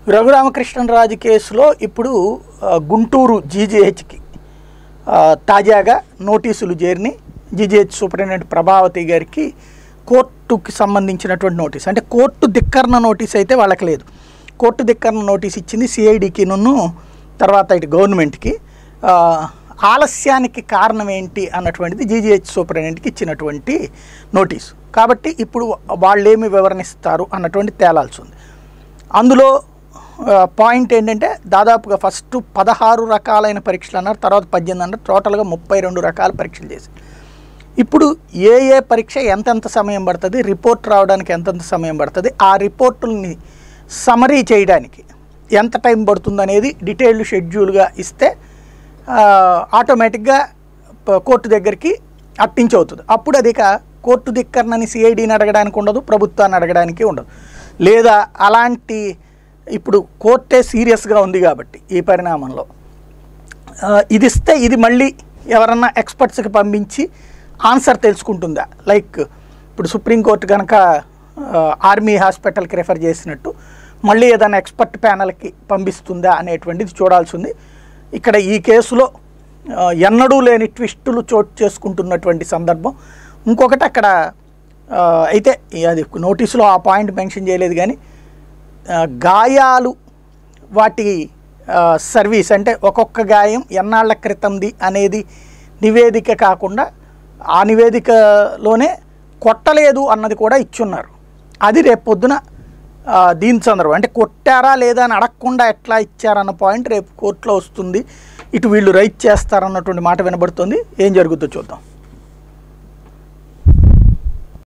రఘురామకృష్ణరాజు కేసులో ఇప్పుడు ఆ, గుంటూరు జీజీహెచ్కి తాజాగా నోటీసులు చేరిని జీజీహెచ్ సూపరింటెండెంట్ ప్రభావతి గారికి కోర్టుకి సంబంధించినటువంటి నోటీస్ అంటే కోర్టు ధిక్కరణ నోటీస్ అయితే వాళ్ళకి లేదు కోర్టు ధిక్కరణ నోటీస్ ఇచ్చింది సిఐడికి నున్ను తర్వాత ఇటు గవర్నమెంట్కి ఆ, ఆలస్యానికి కారణం ఏంటి అన్నటువంటిది జీజీహెచ్ సూపరింటెండెంట్కి ఇచ్చినటువంటి నోటీసు కాబట్టి ఇప్పుడు వాళ్ళేమి వివరణిస్తారు అన్నటువంటి తేలాల్సి ఉంది అందులో ఆ, పాయింట్ ఏంటంటే దాదాపుగా ఫస్ట్ పదహారు రకాలైన పరీక్షలు అన్నారు తర్వాత పద్దెనిమిది అన్నారు టోటల్గా ముప్పై రెండు రకాల పరీక్షలు చేసి ఇప్పుడు ఏ ఏ పరీక్ష ఎంతెంత సమయం పడుతుంది రిపోర్ట్ రావడానికి ఎంతెంత సమయం పడుతుంది ఆ రిపోర్టుల్ని సమరీ చేయడానికి ఎంత టైం పడుతుంది అనేది డీటెయిల్డ్ షెడ్యూల్గా ఇస్తే ఆ, ఆటోమేటిక్గా ప- కోర్టు దగ్గరికి అట్టించి అవుతుంది అప్పుడు అది ఇక కోర్టు ధిక్కరణని సిఐడిని అడగడానికి ఉండదు ప్రభుత్వాన్ని అడగడానికి ఉండదు లేదా అలాంటి ఇప్పుడు కోర్టే సీరియస్గా ఉంది కాబట్టి ఈ పరిణామంలో ఆ, ఇది ఇస్తే ఇది మళ్ళీ ఎవరన్నా ఎక్స్పర్ట్స్కి పంపించి ఆన్సర్ తెలుసుకుంటుందా లైక్ ఇప్పుడు సుప్రీంకోర్టు కనుక ఆ, ఆర్మీ హాస్పిటల్కి రెఫర్ చేసినట్టు మళ్ళీ ఏదైనా ఎక్స్పర్ట్ ప్యానల్కి పంపిస్తుందా అనేటువంటిది చూడాల్సి ఉంది ఇక్కడ ఈ కేసులో ఆ, ఎన్నడూ లేని ట్విస్టులు చోటు చేసుకుంటున్నటువంటి సందర్భం ఇంకొకటి అక్కడ ఆ, అయితే అది నోటీసులో ఆ పాయింట్ మెన్షన్ చేయలేదు కానీ ఆ, గాయాలు వాటి ఆ, సర్వీస్ అంటే ఒక్కొక్క గాయం ఎన్నాళ్ల క్రితంది అనేది నివేదిక కాకుండా ఆ నివేదికలోనే కొట్టలేదు అన్నది కూడా ఇచ్చున్నారు అది రేపు పొద్దున ఆ, దీని సందర్భం అంటే కొట్టారా లేదా అని అడగకుండా ఎట్లా ఇచ్చారన్న పాయింట్ రేపు కోర్టులో వస్తుంది ఇటు వీళ్ళు రైట్ చేస్తారన్నటువంటి మాట వినబడుతుంది ఏం జరుగుతుందో చూద్దాం